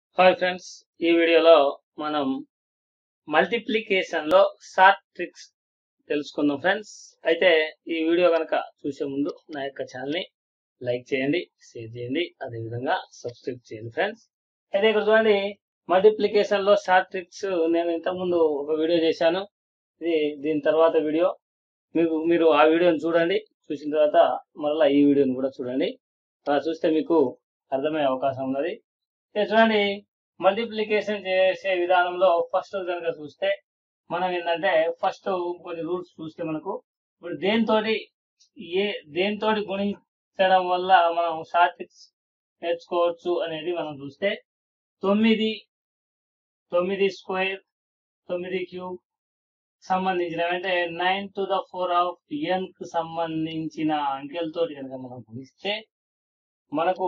hi friends ఈ వీడియోలో మనం మల్టిప్లికేషన్ లో షార్ట్ ట్రిక్స్ తెలుసుకుందాం ఫ్రెండ్స్ అయితే ఈ వీడియో కనుక చూసే ముందు నా యొక్క ఛానల్ ని లైక్ చేయండి షేర్ చేయండి అదేవిధంగా సబ్స్క్రైబ్ చేయండి ఫ్రెండ్స్ అయితే ఇక్కడ చూడండి మల్టిప్లికేషన్ లో షార్ట్ ట్రిక్స్ నేను ఇంతకుముందు ఒక వీడియో చేశాను ఇది దీని తర్వాత వీడియో మీకు మీరు ఆ వీడియోని చూడండి చూసిన తర్వాత మరలా ఈ వీడియోని కూడా చూడండి అలా చూస్తే మీకు అర్థమయ్యే అవకాశం ఉన్నది అయితే చూడండి మల్టిప్లికేషన్ చేసే విధానంలో ఫస్ట్ కనుక చూస్తే మనం ఏంటంటే ఫస్ట్ కొన్ని రూల్స్ చూస్తే మనకు ఇప్పుడు దేనితోటి ఏ దేనితోటి గుణించడం వల్ల మనం షార్ట్స్ నేర్చుకోవచ్చు అనేది మనం చూస్తే తొమ్మిది తొమ్మిది స్క్వేర్ తొమ్మిది క్యూబ్ సంబంధించిన అంటే nine to the four of N కు సంబంధించిన అంకెలతోటి కనుక మనం గుణిస్తే మనకు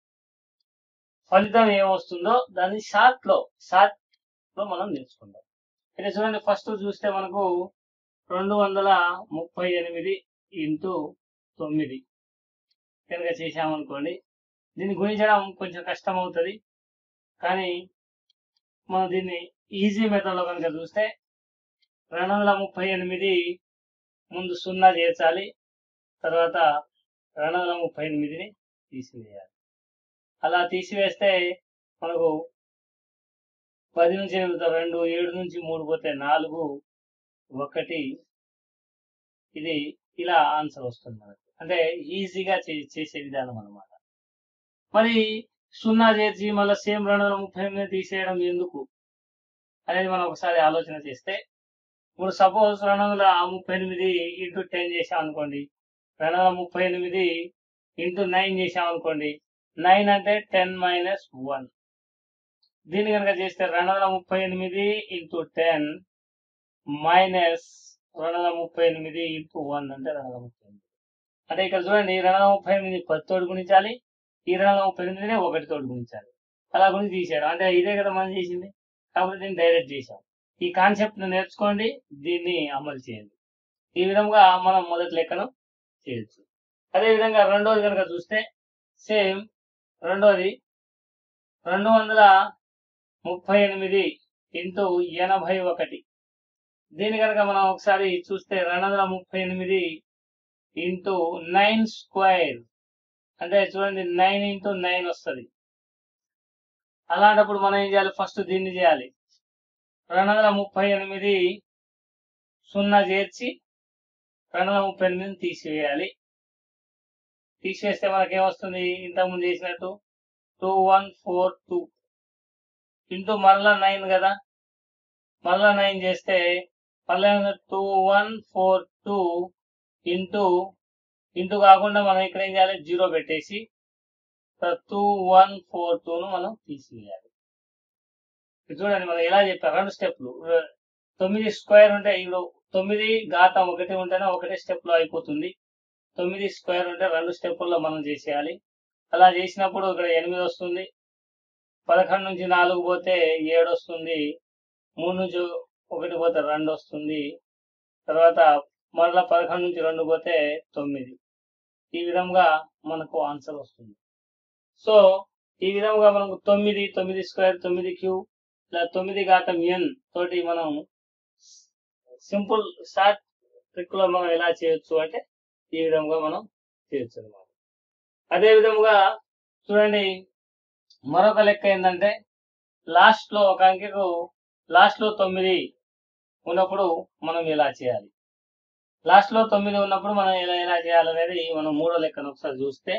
ఫలితం ఏమొస్తుందో దాన్ని షార్ట్ లో షార్ట్ లో మనం నేర్చుకుందాం అయితే చూడండి ఫస్ట్ చూస్తే మనకు రెండు వందల ముప్పై ఎనిమిది ఇంటూ తొమ్మిది కనుక చేసామనుకోండి దీన్ని గుణించడం కొంచెం కష్టం అవుతుంది కానీ మనం దీన్ని ఈజీ మెథడ్ లో కనుక చూస్తే రెండు వందల ముప్పై ఎనిమిది ముందు సున్నా చేర్చాలి తర్వాత రెండు వందల ముప్పై ఎనిమిదిని తీసివేయాలి అలా తీసివేస్తే మనకు పది నుంచి ఎనిమిది రెండు ఏడు నుంచి మూడు పోతే నాలుగు ఒకటి ఇది ఇలా ఆన్సర్ వస్తుంది మనకు అంటే ఈజీగా చే- చేసే విధానం అన్నమాట మరి సున్నా చేర్చి మళ్ళీ సేమ్ రెండు వందల ముప్పై ఎనిమిది తీసేయడం ఎందుకు అనేది మనం ఒకసారి ఆలోచన చేస్తే ఇప్పుడు సపోజ్ రెండు వందల ముప్పై ఎనిమిది ఇంటూ టెన్ చేసాం అనుకోండి రెండు వందల ముప్పై ఎనిమిది ఇంటూ నైన్ చేసాం అనుకోండి నైన్ అంటే టెన్ మైనస్ వన్ దీన్ని కనుక చేస్తే రెండు వందల ముప్పై ఎనిమిది ఇంటూ టెన్ మైనస్ రెండు వందల ముప్పై ఎనిమిది ఇంటూ వన్ అంటే రెండు వందల ముప్పై ఎనిమిది అంటే ఇక్కడ చూడండి రెండు వందల ముప్పై ఎనిమిది పది తోడు గుణించాలి ఈ రెండు వందల ముప్పై ఎనిమిదిని ఒకటి తోడు గుణించాలి అలా గురించి తీసాడు అంటే ఇదే కదా మనం చేసింది కాబట్టి దీన్ని డైరెక్ట్ చేసాం ఈ కాన్సెప్ట్ నేర్చుకోండి దీన్ని అమలు చేయండి ఈ విధంగా మనం మొదటి లెక్కను చేయొచ్చు అదే విధంగా రెండోది కనుక చూస్తే సేమ్ రెండోది రెండు వందల ముప్పై ఎనిమిది ఇంటూ ఎనభై ఒకటి దీని కనుక మనం ఒకసారి చూస్తే రెండు వందల ముప్పై ఎనిమిది ఇంటూ నైన్ స్క్వేర్ అంటే చూడండి నైన్ ఇంటూ నైన్ వస్తుంది అలాంటప్పుడు మనం ఏం చేయాలి ఫస్ట్ దీన్ని చేయాలి రెండు వందల ముప్పై ఎనిమిది సున్నా చేర్చి రెండు వందల ముప్పై ఎనిమిదిని తీసివేయాలి తీసేస్తే మనకి ఏమొస్తుంది ఇంతకుముందు చేసినట్టు two one four two into మళ్ళా నైన్ కదా మళ్ళా నైన్ చేస్తే మళ్ళీ two one four two into into కాకుండా మనం ఇక్కడ ఏం చేయాలి జీరో పెట్టేసి టూ వన్ ఫోర్ టూను మనం తీసివేయాలి ఇప్పుడు చూడండి మనం ఎలా చెప్పారు రెండు స్టెప్లు తొమ్మిది స్క్వేర్ ఉంటే ఇప్పుడు తొమ్మిది ఘాతం ఒకటి ఉంటేనే ఒకటే స్టెప్ లో అయిపోతుంది తొమ్మిది స్క్వేర్ ఉంటే రెండు స్టెప్పుల్లో మనం చేసేయాలి అలా చేసినప్పుడు ఇక్కడ ఎనిమిది వస్తుంది పదకొండు నుంచి నాలుగు పోతే ఏడు వస్తుంది మూడు నుంచి ఒకటి పోతే రెండు వస్తుంది తర్వాత మరలా పదకొండు నుంచి రెండు పోతే తొమ్మిది ఈ విధంగా మనకు ఆన్సర్ వస్తుంది సో ఈ విధంగా మనకు తొమ్మిది తొమ్మిది స్క్వేర్ తొమ్మిది క్యూ ఇలా తొమ్మిది ఘాతం ఎన్ తోటి మనం సింపుల్ షార్ట్ ట్రిక్ లో మనం ఎలా చేయొచ్చు అంటే ఈ విధంగా మనం చేయొచ్చు అనమాట అదే విధముగా చూడండి మరొక లెక్క ఏంటంటే లాస్ట్ లో ఒక అంకెకు లాస్ట్ లో తొమ్మిది ఉన్నప్పుడు మనం ఎలా చేయాలి లాస్ట్ లో తొమ్మిది ఉన్నప్పుడు మనం ఎలా ఎలా చేయాలనేది మనం మూడో లెక్కను ఒకసారి చూస్తే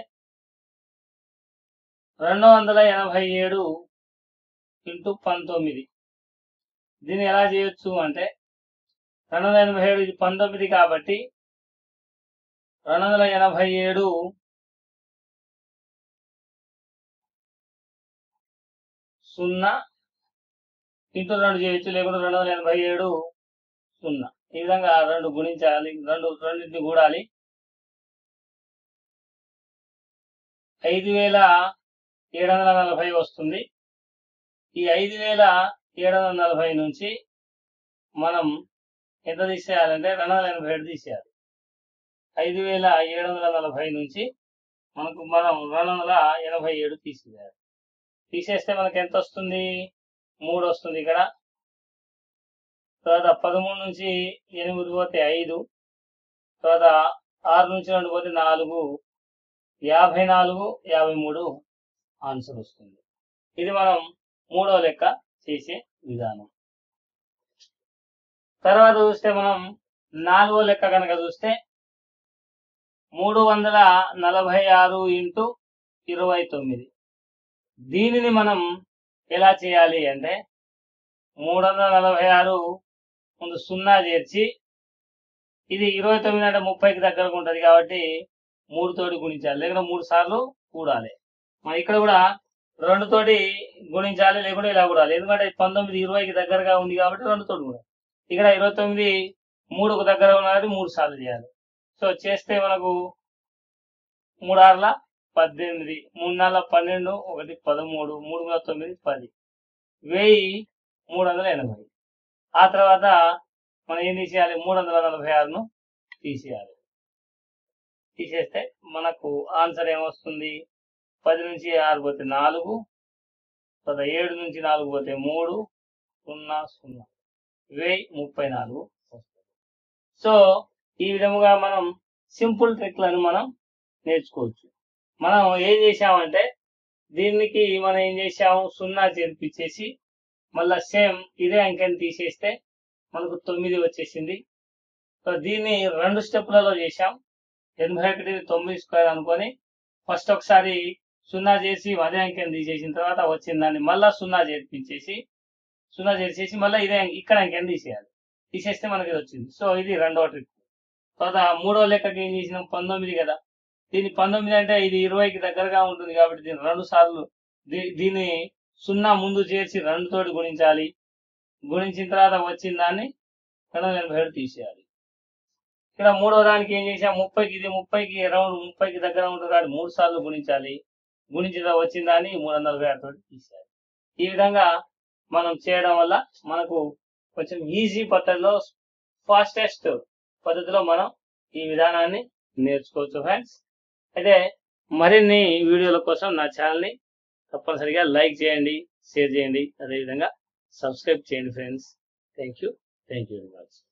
రెండు వందల ఎనభై ఏడు ఇంటూ పంతొమ్మిది దీన్ని ఎలా చేయొచ్చు అంటే రెండు వందల ఎనభై ఏడు ఇది పంతొమ్మిది కాబట్టి రెండు వందల ఎనభై ఏడు సున్నా ఇంటూ రెండు చేయొచ్చు లేకుంటే రెండు వందల ఎనభై ఏడు సున్నా ఈ విధంగా రెండు గుణించాలి రెండు రెండింటిని కూడాలి ఐదు వేల ఏడు వందల నలభై వస్తుంది ఈ ఐదు వేల ఏడు వందల నలభై నుంచి మనం ఎంత తీసేయాలంటే రెండు వందల ఎనభై ఏడు తీసేయాలి ఐదు వేల ఏడు వందల నలభై నుంచి మనకు మనం రెండు వందల ఎనభై ఏడు తీసేయాలి తీసేస్తే మనకి ఎంత వస్తుంది మూడు వస్తుంది ఇక్కడ తర్వాత పదమూడు నుంచి ఎనిమిది పోతే ఐదు తర్వాత ఆరు నుంచి రెండు పోతే నాలుగు యాభై నాలుగు యాభై మూడు ఆన్సర్ వస్తుంది ఇది మనం మూడో లెక్క చేసే విధానం తర్వాత చూస్తే మనం నాలుగో లెక్క కనుక చూస్తే మూడు వందల నలభై ఆరు ఇంటూ ఇరవై తొమ్మిది దీనిని మనం ఎలా చేయాలి అంటే మూడు వందల నలభై ఆరు ముందు సున్నా చేర్చి ఇది ఇరవై తొమ్మిది అంటే ముప్పైకి దగ్గరకు ఉంటుంది కాబట్టి మూడు తోటి గుణించాలి లేకుంటే మూడు సార్లు కూడాలి మన ఇక్కడ కూడా రెండు తోటి గుణించాలి లేకుంటే ఇలా కూడాలి ఎందుకంటే పంతొమ్మిది ఇరవైకి దగ్గరగా ఉంది కాబట్టి రెండు తోటి కూడా ఇక్కడ ఇరవై తొమ్మిది మూడుకు దగ్గర ఉన్నది మూడు సార్లు చేయాలి సో చేస్తే మనకు మూడు ఆరుల పద్దెనిమిది మూడు నాలుగు పన్నెండు ఒకటి పదమూడు మూడు వందల తొమ్మిది పది వెయ్యి మూడు వందల ఎనభై ఆ తర్వాత మనం ఏం తీసేయాలి మూడు వందల నలభై ఆరును తీసేయాలి తీసేస్తే మనకు ఆన్సర్ ఏమొస్తుంది పది నుంచి ఆరు పోతే నాలుగు తర్వాత ఏడు నుంచి నాలుగు పోతే మూడు సున్నా సున్నా వెయ్యి ముప్పై నాలుగు వస్తుంది సో ఈ విధముగా మనం సింపుల్ ట్రిక్లను మనం నేర్చుకోవచ్చు మనం ఏం చేసామంటే దీనికి మనం ఏం చేసాము సున్నా చేర్పించేసి మళ్ళా సేమ్ ఇదే అంకెని తీసేస్తే మనకు తొమ్మిది వచ్చేసింది సో దీన్ని రెండు స్టెప్లలో చేశాం ఎనభై ఒకటి తొమ్మిది స్క్వేర్ అనుకొని ఫస్ట్ ఒకసారి సున్నా చేసి అదే అంకెని తీసేసిన తర్వాత వచ్చిన దాన్ని మళ్ళా సున్నా చేర్పించేసి సున్నా చేసేసి మళ్ళీ ఇదే అంకె- ఇక్కడ అంకెని తీసేయాలి తీసేస్తే మనకి ఇది వచ్చింది సో ఇది రెండవ ట్రిక్ తర్వాత మూడో లెక్కకి ఏం చేసినాం పంతొమ్మిది కదా దీని పంతొమ్మిది అంటే ఇది ఇరవైకి దగ్గరగా ఉంటుంది కాబట్టి దీన్ని రెండు సార్లు దీ- దీన్ని సున్నా ముందు చేర్చి రెండు తోటి గుణించాలి గుణించిన తర్వాత వచ్చిన దాన్ని రెండు వందల ఎనభై ఏడు తీసేయాలి ఇక్కడ మూడో దానికి ఏం చేసాం ముప్పైకి ఇది ముప్పైకి అరౌండ్ ముప్పైకి దగ్గర ఉంటుంది కాబట్టి మూడు సార్లు గుణించాలి గుణించిన తర్వాత వచ్చిన దాన్ని మూడు వందల నలభై ఆరు తోటి తీసేయాలి ఈ విధంగా మనం చేయడం వల్ల మనకు కొంచెం ఈజీ పద్ధతిలో ఫాస్టెస్ట్ పద్ధతిలో మనం ఈ విధానాన్ని నేర్చుకోవచ్చు ఫ్రెండ్స్ అయితే మరిన్ని వీడియోల కోసం నా ఛానల్ని తప్పనిసరిగా లైక్ చేయండి షేర్ చేయండి అదేవిధంగా సబ్స్క్రైబ్ చేయండి friends thank you thank you very much